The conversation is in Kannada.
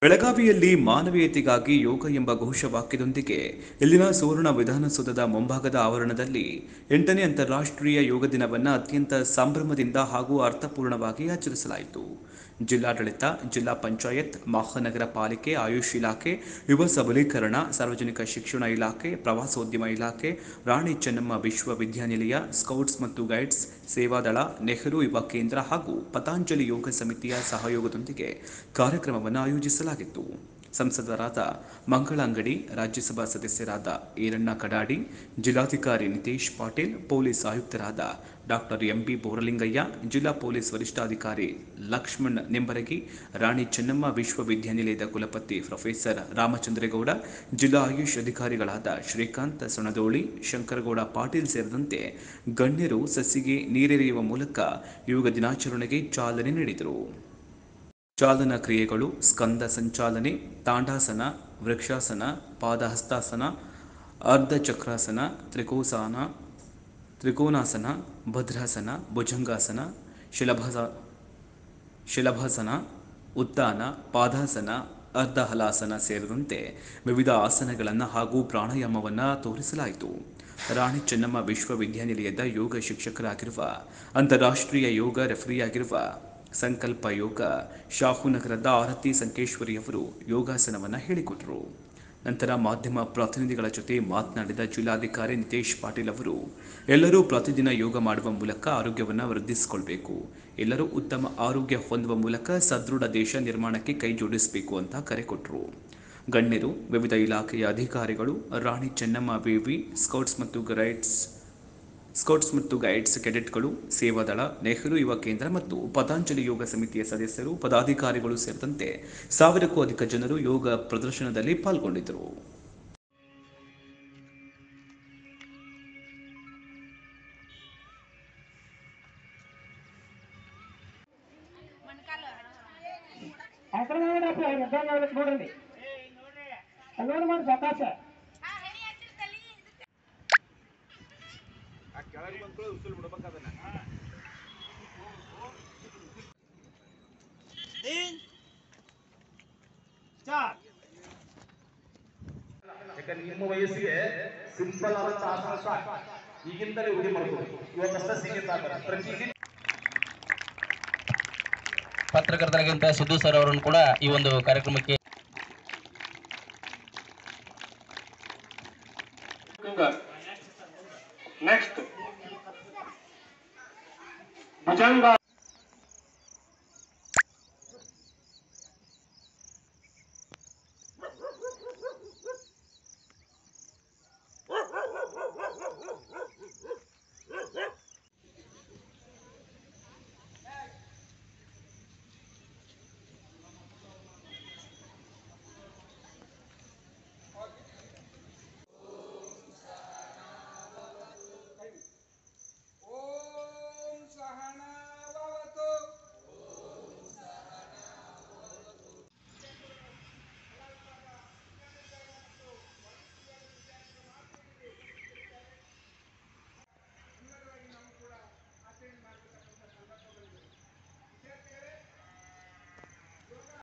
ಬೆಳಗಾವಿಯಲ್ಲಿ ಮಾನವೀಯತೆಗಾಗಿ ಯೋಗ ಎಂಬ ಘೋಷವಾಕ್ಯದೊಂದಿಗೆ ಇಲ್ಲಿನ ಸುವರ್ಣ ವಿಧಾನಸೌಧದ ಮುಂಭಾಗದ ಆವರಣದಲ್ಲಿ ಎಂಟನೇ ಅಂತಾರಾಷ್ಟ್ರೀಯ ಯೋಗ ದಿನವನ್ನು ಅತ್ಯಂತ ಸಂಭ್ರಮದಿಂದ ಹಾಗೂ ಅರ್ಥಪೂರ್ಣವಾಗಿ ಆಚರಿಸಲಾಯಿತು ಜಿಲ್ಲಾಡಳಿತ ಜಿಲ್ಲಾ ಪಂಚಾಯತ್ ಮಹಾನಗರ ಪಾಲಿಕೆ ಆಯುಷ್ ಇಲಾಖೆ ಯುವ ಸಬಲೀಕರಣ ಸಾರ್ವಜನಿಕ ಶಿಕ್ಷಣ ಇಲಾಖೆ ಪ್ರವಾಸೋದ್ಯಮ ಇಲಾಖೆ ರಾಣಿ ಚೆನ್ನಮ್ಮ ವಿಶ್ವವಿದ್ಯಾನಿಲಯ ಸ್ಕೌಟ್ಸ್ ಮತ್ತು ಗೈಡ್ಸ್ ಸೇವಾದಳ ನೆಹರು ಯುವ ಕೇಂದ್ರ ಹಾಗೂ ಪತಾಂಜಲಿ ಯೋಗ ಸಮಿತಿಯ ಸಹಯೋಗದೊಂದಿಗೆ ಕಾರ್ಯಕ್ರಮವನ್ನು ಆಯೋಜಿಸಲಾಗಿತ್ತು ಸಂಸದರಾದ ಮಂಗಳ ಅಂಗಡಿ ರಾಜ್ಯಸಭಾ ಸದಸ್ಯರಾದ ಈರಣ್ಣ ಕಡಾಡಿ ಜಿಲ್ಲಾಧಿಕಾರಿ ನಿತೇಶ್ ಪಾಟೀಲ್ ಪೊಲೀಸ್ ಆಯುಕ್ತರಾದ ಡಾಕ್ಟರ್ ಎಂಬಿ ಬೋರಲಿಂಗಯ್ಯ ಜಿಲ್ಲಾ ಪೊಲೀಸ್ ವರಿಷ್ಠಾಧಿಕಾರಿ ಲಕ್ಷ್ಮಣ್ ನಿಂಬರಗಿ ರಾಣಿ ಚೆನ್ನಮ್ಮ ವಿಶ್ವವಿದ್ಯಾನಿಲಯದ ಕುಲಪತಿ ಪ್ರೊಫೆಸರ್ ರಾಮಚಂದ್ರೇಗೌಡ ಜಿಲ್ಲಾ ಆಯುಷ್ ಅಧಿಕಾರಿಗಳಾದ ಶ್ರೀಕಾಂತ್ ಸೊಣದೋಳಿ ಶಂಕರಗೌಡ ಪಾಟೀಲ್ ಸೇರಿದಂತೆ ಗಣ್ಯರು ಸಸಿಗೆ ನೀರೆರೆಯುವ ಮೂಲಕ ಯೋಗ ದಿನಾಚರಣೆಗೆ ಚಾಲನೆ ನೀಡಿದರು ಚಾಲನಾ ಕ್ರಿಯೆಗಳು ಸ್ಕಂದ ಸಂಚಾಲನೆ ತಾಂಡಾಸನ ವೃಕ್ಷಾಸನ ಪಾದಹಸ್ತಾಸನ ಅರ್ಧ ಚಕ್ರಾಸನ ತ್ರಿಕೋಸಾನ ತ್ರಿಕೋನಾಸನ ಭದ್ರಾಸನ ಭುಜಂಗಾಸನ ಶಿಲಭಾಸ ಶಿಲಭಾಸನ ಉತ್ತಾನ ಪಾದಾಸನ ಅರ್ಧ ಹಲಾಸನ ಸೇರಿದಂತೆ ವಿವಿಧ ಆಸನಗಳನ್ನು ಹಾಗೂ ಪ್ರಾಣಾಯಾಮವನ್ನು ತೋರಿಸಲಾಯಿತು ರಾಣಿ ಚೆನ್ನಮ್ಮ ವಿಶ್ವವಿದ್ಯಾನಿಲಯದ ಯೋಗ ಶಿಕ್ಷಕರಾಗಿರುವ ಅಂತಾರಾಷ್ಟ್ರೀಯ ಯೋಗ ರೆಫರಿಯಾಗಿರುವ ಸಂಕಲ್ಪ ಯೋಗ ಶಾಹುನಗರದ ಆರತಿ ಸಂಕೇಶ್ವರಿಯವರು ಯೋಗಾಸನವನ್ನು ಹೇಳಿಕೊಟ್ಟರು ನಂತರ ಮಾಧ್ಯಮ ಪ್ರತಿನಿಧಿಗಳ ಜೊತೆ ಮಾತನಾಡಿದ ಜಿಲ್ಲಾಧಿಕಾರಿ ನಿತೇಶ್ ಪಾಟೀಲ್ ಅವರು ಎಲ್ಲರೂ ಪ್ರತಿದಿನ ಯೋಗ ಮಾಡುವ ಮೂಲಕ ಆರೋಗ್ಯವನ್ನು ವೃದ್ಧಿಸಿಕೊಳ್ಬೇಕು ಎಲ್ಲರೂ ಉತ್ತಮ ಆರೋಗ್ಯ ಹೊಂದುವ ಮೂಲಕ ಸದೃಢ ದೇಶ ನಿರ್ಮಾಣಕ್ಕೆ ಕೈ ಜೋಡಿಸಬೇಕು ಅಂತ ಕರೆ ಕೊಟ್ಟರು ಗಣ್ಯರು ವಿವಿಧ ಇಲಾಖೆಯ ಅಧಿಕಾರಿಗಳು ರಾಣಿ ಚೆನ್ನಮ್ಮ ವಿವಿ ಸ್ಕೌಟ್ಸ್ ಮತ್ತು ಗೈಡ್ಸ್ ಸ್ಕೌಟ್ಸ್ ಮತ್ತು ಗೈಡ್ಸ್ ಕೆಡೆಟ್ಗಳು ಸೇವಾದಳ ನೆಹರು ಯುವ ಕೇಂದ್ರ ಮತ್ತು ಪತಾಂಜಲಿ ಯೋಗ ಸಮಿತಿಯ ಸದಸ್ಯರು ಪದಾಧಿಕಾರಿಗಳು ಸೇರಿದಂತೆ ಸಾವಿರಕ್ಕೂ ಅಧಿಕ ಜನರು ಯೋಗ ಪ್ರದರ್ಶನದಲ್ಲಿ ಪಾಲ್ಗೊಂಡಿದ್ದರು ಅದ್ರ ನೋಡಪ್ಪ ನೋಡಕ್ ನೋಡ್ರಿ ಅಲ್ಲಿ ನೋಡಿ ಮಾಡಿ ಸಾಕಾಶ ಯಾಕಂದ್ರೆ ನಿಮ್ಮ ವಯಸ್ಸಿಗೆ ಸಿಂಪಲ್ ಆದಂತ ಆಸನ ಸಾಕು ಈಗಿಂದಲೇ ರೂಢಿ ಮಾಡ್ಕೋಬೇಕು ಇವತ್ತಷ್ಟ ಸೀಮಿತ ಆಗ್ತಾರೆ ಪ್ರತಿದಿನ ಪತ್ರಕರ್ತರಾಗಿಂತ ಸಿದ್ದು ಸರ್ ಅವರನ್ನು ಕೂಡ ಈ ಒಂದು ಕಾರ್ಯಕ್ರಮಕ್ಕೆ